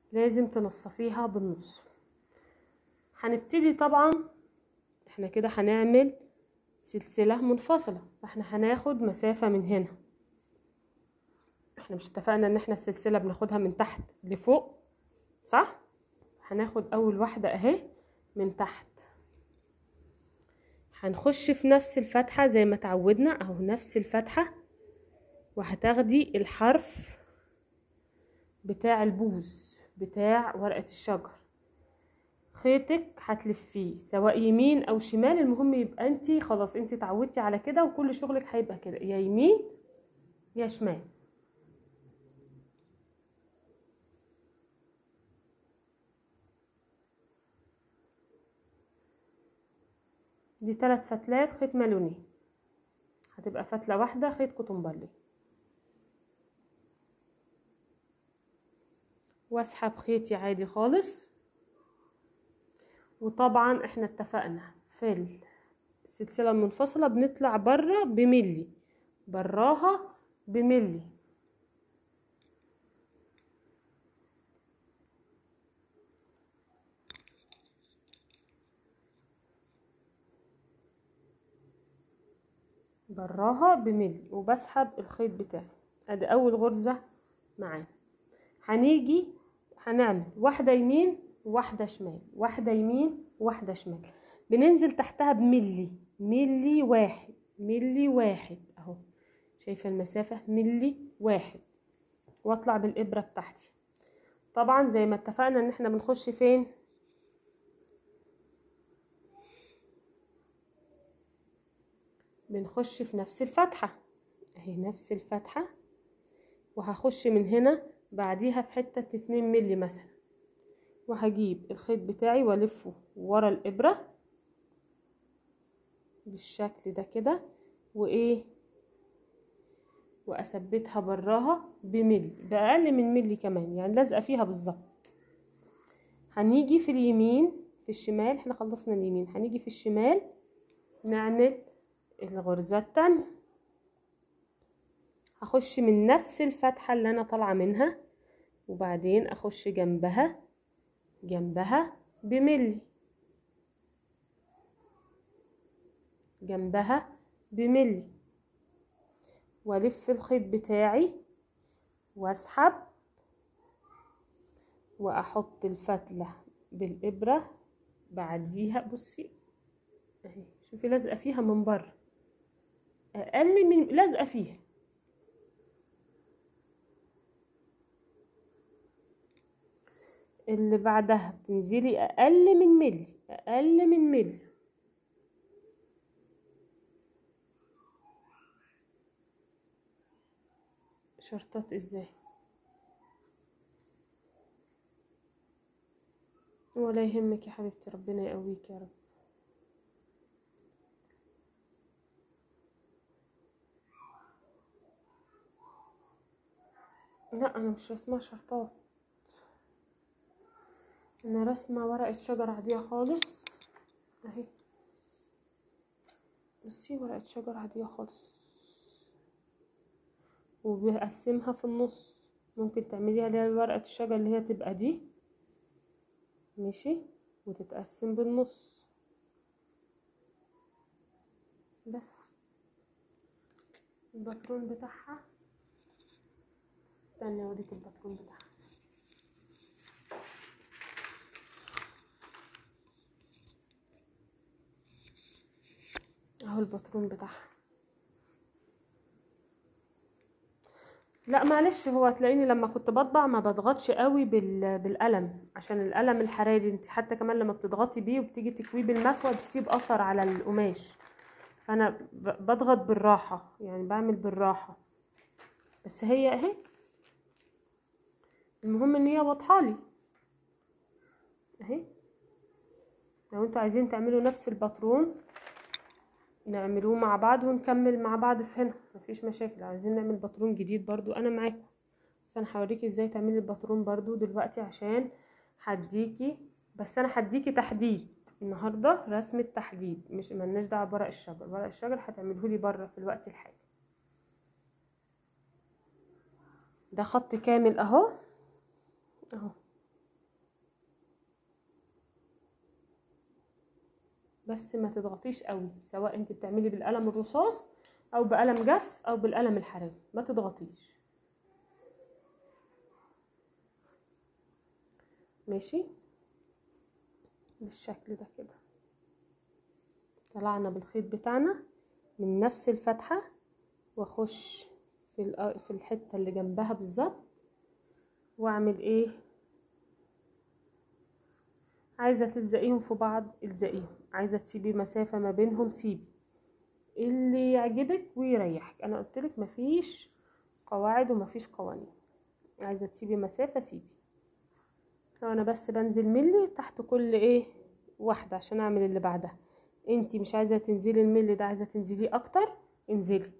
لازم تنصفيها بالنص هنبتدي طبعا احنا كده هنعمل سلسلة منفصلة فاحنا هناخد مسافة من هنا احنا مش اتفقنا ان احنا السلسلة بناخدها من تحت لفوق صح هناخد اول واحدة اهي من تحت هنخش في نفس الفتحة زي ما تعودنا اهو نفس الفتحة وهتاخدي الحرف بتاع البوز بتاع ورقة الشجر خيطك هتلفيه سواء يمين او شمال المهم يبقى انت خلاص انت اتعودتي على كده وكل شغلك هيبقى كده يا يمين يا شمال دي ثلاث فتلات خيط مالوني هتبقى فتلة واحدة خيط كوتون واسحب خيطي عادي خالص وطبعا احنا اتفقنا في السلسلة المنفصلة بنطلع برا بملي براها بملي براها بملي وبسحب الخيط بتاعي ادي اول غرزة معانا هنيجي هنعمل واحدة يمين وواحدة شمال واحدة يمين وواحدة شمال بننزل تحتها بملي ملي واحد ملي واحد اهو شايفة المسافة ملي واحد واطلع بالابرة بتاعتي طبعا زي ما اتفقنا ان احنا بنخش فين بنخش في نفس الفتحة اهي نفس الفتحة وهخش من هنا بعديها بحتة اتنين ملي مثلا وهجيب الخيط بتاعي والفه ورا الابرة بالشكل ده كده وايه واثبتها براها بملي باقل من ملي كمان يعني لازقه فيها بالظبط هنيجي في اليمين في الشمال احنا خلصنا اليمين هنيجي في الشمال نعمل الغرزة التانية هخش من نفس الفتحة اللي انا طالعة منها وبعدين اخش جنبها جنبها بملي جنبها بملي والف الخيط بتاعي واسحب واحط الفتلة بالابرة بعديها بصي اهي شوفي لازقة فيها من بره اقل من لازقة فيها اللي بعدها بتنزلي اقل من ملي اقل من ملي شرطات ازاي ولا يهمك يا حبيبتي ربنا يقويك يا رب لا انا مش رسمها شرطات انا رسمة ورقة شجر عادية خالص اهي بصي ورقة شجر عادية خالص وبقسمها في النص ممكن تعمليها اللي هي ورقة الشجر اللي هي تبقى دي ماشي وتتقسم بالنص بس الباترون بتاعها استني اوريك الباترون بتاعها اهو الباترون بتاعها لا معلش هو هتلاقيني لما كنت بطبع ما بضغطش قوي بال... بالقلم عشان القلم الحراري انت حتى كمان لما بتضغطي بيه وبتيجي تكويه بالمكوى بيسيب اثر على القماش فانا ب... بضغط بالراحه يعني بعمل بالراحه بس هي اهي المهم ان هي واضحه لي اهي لو انتوا عايزين تعملوا نفس الباترون نعملوه مع بعض ونكمل مع بعض في هنا مفيش مشاكل عايزين نعمل باترون جديد برضو انا معاكم بس انا هوريكي ازاي تعملي الباترون برضو دلوقتي عشان هديكي بس انا هديكي تحديد النهارده رسمة تحديد مش ملناش دعوه بورق الشجر ورق الشجر هتعملهولي بره في الوقت الحالي ده خط كامل اهو اهو بس ما تضغطيش قوي سواء انت بتعملي بالقلم الرصاص او بقلم جاف او بالقلم الحراري ما تضغطيش ماشي بالشكل ده كده طلعنا بالخيط بتاعنا من نفس الفتحة واخش في الأ- في الحتة اللي جنبها بالظبط واعمل ايه عايزة تلزقيهم في بعض الزقيهم عايزة تسيبي مسافة ما بينهم سيبي اللي يعجبك ويريحك انا قلتلك مفيش قواعد ومفيش قوانين عايزة تسيبي مسافة سيبي انا بس بنزل ملي تحت كل ايه واحدة عشان اعمل اللي بعدها انتي مش عايزة تنزلي الملي ده عايزة تنزليه اكتر انزلي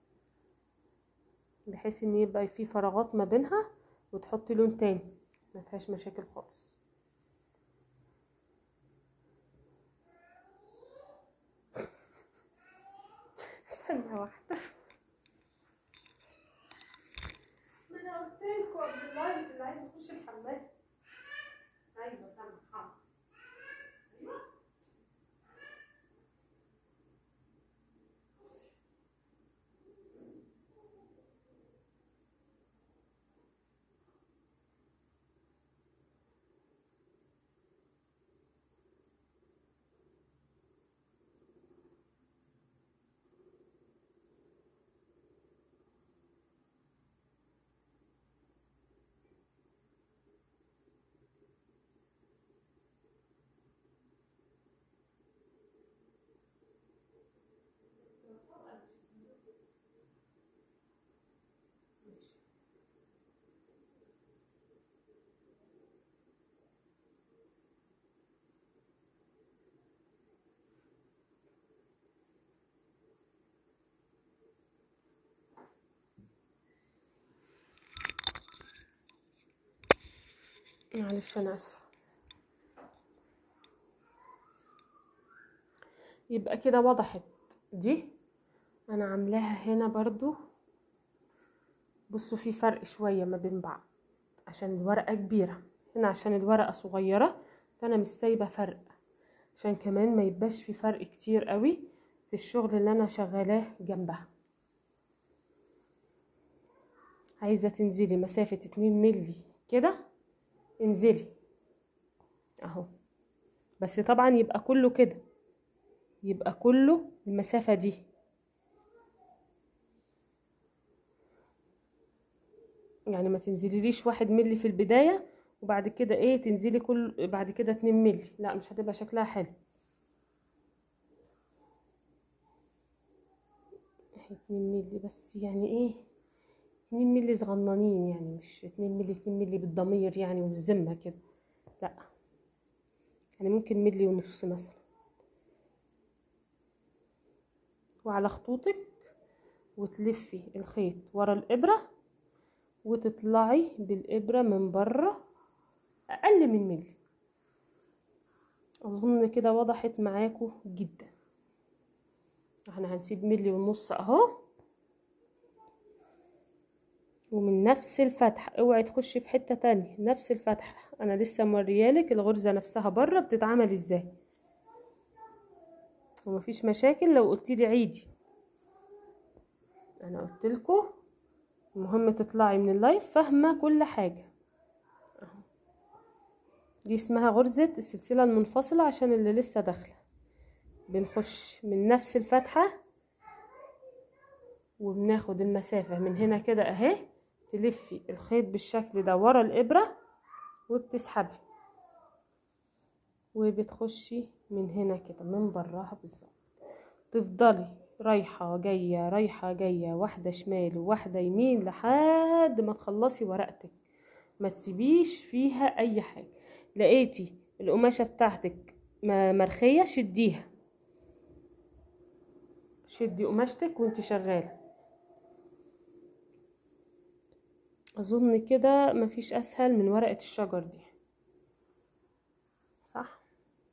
بحيث ان يبقى في فراغات ما بينها وتحطي لون تاني ما فيهاش مشاكل خالص ثانية واحدة ما انا قلت لكم قبل اللايف اللي عايز يخش الحمام ايوه سامع حاضر ايوه معلش انا اسفه يبقى كده وضحت دي انا عاملاها هنا برضو بصوا في فرق شويه ما بين بعض عشان الورقه كبيره هنا عشان الورقه صغيره فانا مش سايبه فرق عشان كمان ما يبقاش في فرق كتير قوي في الشغل اللي انا شغالاه جنبها عايزه تنزلي مسافه 2 ملي كده انزلي اهو بس طبعا يبقى كله كده يبقى كله المسافة دي يعني ما تنزليليش واحد ملي في البداية وبعد كده ايه تنزلي كل بعد كده اتنين ملي لا مش هتبقى شكلها حلو اهي اتنين ملي بس يعني ايه اتنين ملي صغننين يعني مش اتنين ملي اتنين ملي بالضمير يعني والذمة كده لا يعني ممكن ملي ونص مثلا وعلى خطوطك وتلفي الخيط ورا الإبرة وتطلعي بالإبرة من بره أقل من ملي أظن كده وضحت معاكم جدا احنا هنسيب ملي ونص اهو ومن نفس الفتحة اوعي تخشي في حتة تانية نفس الفتحة انا لسه موريالك الغرزة نفسها بره بتتعمل ازاي ومفيش مشاكل لو قلتيلي عيدي انا قلتلكوا المهم تطلعي من اللايف فاهمة كل حاجة أهو. دي اسمها غرزة السلسلة المنفصلة عشان اللي لسه داخلة بنخش من نفس الفتحة وبناخد المسافة من هنا كده اهي تلفي الخيط بالشكل ده ورا الإبرة وبتسحبي وبتخشي من هنا كده من براها بالظبط تفضلي رايحة جاية رايحة جاية واحدة شمال وواحدة يمين لحد ما تخلصي ورقتك ما تسيبيش فيها أي حاجة لقيتي القماشة بتاعتك مرخية شديها شدي قماشتك وانت شغالة اظن كده مفيش اسهل من ورقة الشجر دي صح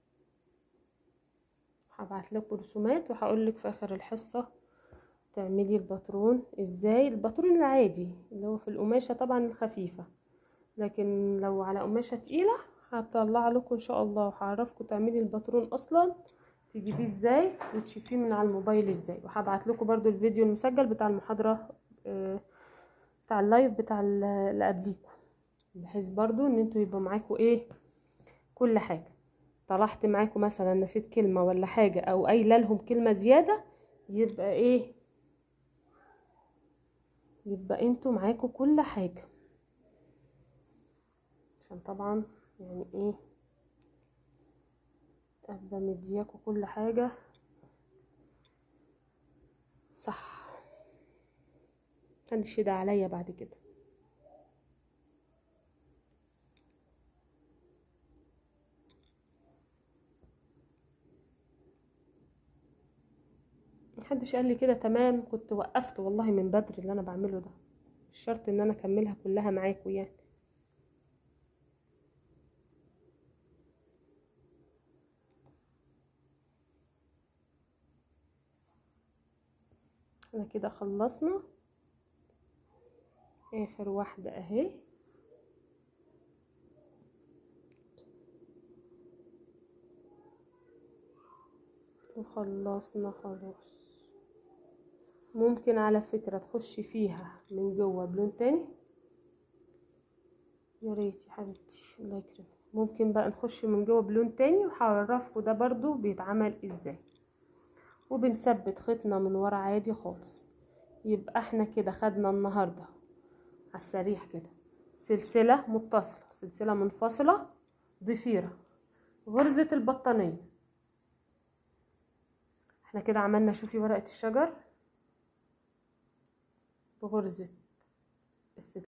هبعت لكم رسومات وهقول لك في اخر الحصة تعملي الباترون ازاي الباترون العادي اللي هو في القماشة طبعا الخفيفة لكن لو على قماشة تقيلة هطلع لكم ان شاء الله وهعرفكم تعملي الباترون اصلا تجيبيه ازاي وتشوفيه من على الموبايل ازاي وهبعت لكم برضو الفيديو المسجل بتاع المحاضرة آه، بتاع اللايف بتاع ال- اللي قبليكم بحيث برضو ان انتوا يبقى معاكم ايه كل حاجة طلعت معاكم مثلا نسيت كلمة ولا حاجة او قايله لهم كلمة زيادة يبقى ايه يبقى انتوا معاكم كل حاجة عشان طبعا يعني ايه ابقى مدياكوا كل حاجة صح محدش يدعي عليا بعد كده محدش قال لي كده تمام كنت وقفت والله من بدري اللي انا بعمله ده مش شرط ان انا اكملها كلها معاكوا يعني احنا كده خلصنا اخر واحدة اهي وخلصنا خلاص ممكن على فكرة تخشي فيها من جوه بلون تاني يا ريت يا حبيبتي الله يكرمك ممكن بقى نخش من جوه بلون تاني وهعرفكوا ده برضو بيتعمل ازاي وبنثبت خيطنا من ورا عادي خالص يبقى احنا كده خدنا النهارده على السريع كده سلسلة متصلة سلسلة منفصلة ضفيرة غرزة البطانية احنا كده عملنا شوفي ورقة الشجر بغرزة الست